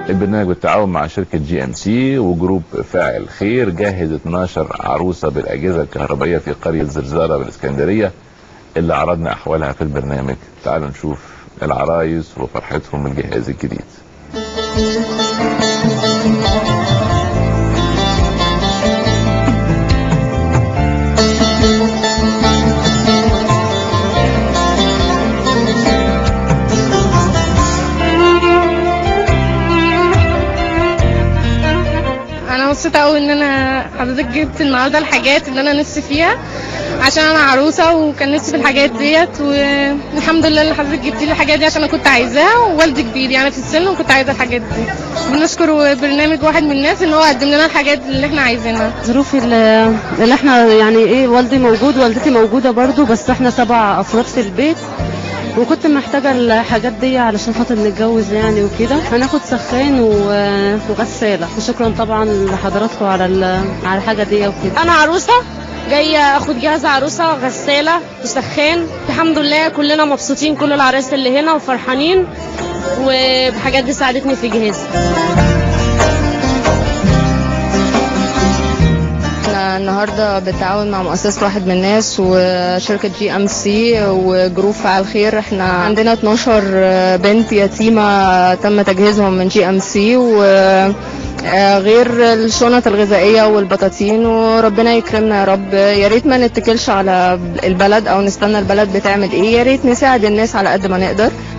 البرنامج بالتعاون مع شركة جي ام سي وجروب فاعل خير جهز 12 عروسة بالأجهزة الكهربائية في قرية زرزارة بالإسكندرية اللي عرضنا أحوالها في البرنامج تعالوا نشوف العرايس وفرحتهم بالجهاز الجديد انا مبسوطه قوي ان انا حضرتك جبت النهارده الحاجات اللي انا نفسي فيها عشان انا عروسه وكان نفسي في الحاجات ديت والحمد لله اللي حضرتك جبتي لي الحاجات دي عشان انا كنت عايزاها ووالدي كبير يعني في السن وكنت عايزه الحاجات دي بنشكر برنامج واحد من الناس ان هو قدم لنا الحاجات اللي احنا عايزينها ظروفي اللي اللي احنا يعني ايه والدي موجود والدتي موجوده برضو بس احنا سبع افراد في البيت وكنت محتاجه الحاجات دي علشان خاطر نتجوز يعني وكده هناخد سخان و- وغساله وشكرا طبعا لحضراتكم على ال- على الحاجه دي وكده انا عروسه جايه اخد جهاز عروسه غساله وسخان الحمد لله كلنا مبسوطين كل العرايس اللي هنا وفرحانين وبحاجات دي ساعدتني في جهازي احنا النهارده بالتعاون مع مؤسسه واحد من الناس وشركه جي ام سي وجروب فعل خير احنا عندنا 12 بنت يتيمه تم تجهيزهم من جي ام سي و آه، غير الشنط الغذائيه والبطاطين وربنا يكرمنا يا رب يا ريت ما نتكلش على البلد او نستنى البلد بتعمل ايه يا ريت نساعد الناس على قد ما نقدر